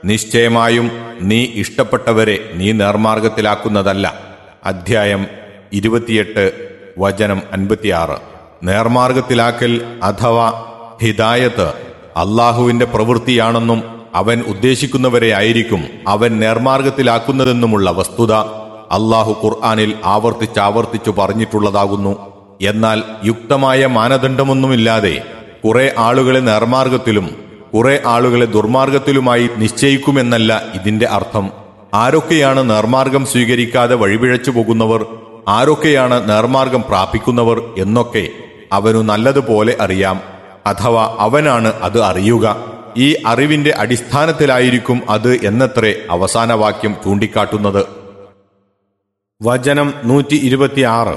നിശ്ചയമായും നീ ഇഷ്ടപ്പെട്ടവരെ നീ നേർമാർഗത്തിലാക്കുന്നതല്ല അധ്യായം ഇരുപത്തിയെട്ട് വചനം അൻപത്തിയാറ് നേർമാർഗത്തിലാക്കൽ അഥവാ ഹിദായത്ത് അള്ളാഹുവിന്റെ പ്രവൃത്തിയാണെന്നും അവൻ ഉദ്ദേശിക്കുന്നവരെ ആയിരിക്കും അവൻ നേർമാർഗത്തിലാക്കുന്നതെന്നുമുള്ള വസ്തുത അള്ളാഹു ഖുർആാനിൽ ആവർത്തിച്ചാവർത്തിച്ചു പറഞ്ഞിട്ടുള്ളതാകുന്നു എന്നാൽ യുക്തമായ മാനദണ്ഡമൊന്നുമില്ലാതെ കുറെ ആളുകളെ നേർമാർഗത്തിലും കുറെ ആളുകളെ ദുർമാർഗത്തിലുമായി നിശ്ചയിക്കുമെന്നല്ല ഇതിന്റെ അർത്ഥം ആരൊക്കെയാണ് നേർമാർഗം സ്വീകരിക്കാതെ വഴിപിഴച്ചു പോകുന്നവർ ആരൊക്കെയാണ് നേർമാർഗം പ്രാപിക്കുന്നവർ എന്നൊക്കെ അവനു നല്ലതുപോലെ അറിയാം അഥവാ അവനാണ് അത് അറിയുക ഈ അറിവിന്റെ അടിസ്ഥാനത്തിലായിരിക്കും അത് എന്നത്രേ അവസാന വാക്യം ചൂണ്ടിക്കാട്ടുന്നത് വചനം നൂറ്റി ഇരുപത്തിയാറ്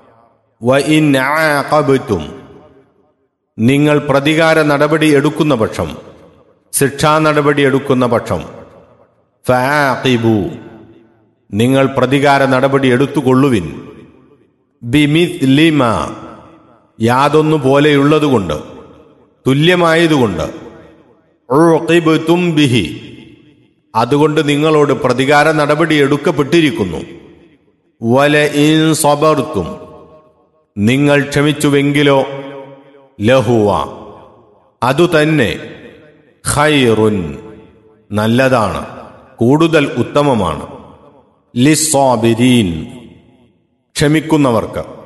വഇൻ നിങ്ങൾ പ്രതികാര നടപടി എടുക്കുന്ന പക്ഷം ശിക്ഷാ നടപടി എടുക്കുന്ന പക്ഷം ഫാഖിബു നിങ്ങൾ പ്രതികാര നടപടി എടുത്തുകൊള്ളുവിൻ ബിമിത്ലിമ യാതൊന്നു പോലെയുള്ളതുകൊണ്ട് തുല്യമായതുകൊണ്ട് ഉഖിബ്തും ബിഹി അതുകൊണ്ട് നിങ്ങളോട് പ്രതികാര നടപടി എടുക്കപ്പെട്ടിരിക്കുന്നു വല ഇൻ സബർത്തും നിങ്ങൾ ക്ഷമിച്ചുവെങ്കിലോ ലഹുവ അതുതന്നെ ഖൈറുൻ നല്ലതാണ് കൂടുതൽ ഉത്തമമാണ് ലിസ്സാബിരീൻ ക്ഷമിക്കുന്നവർക്ക്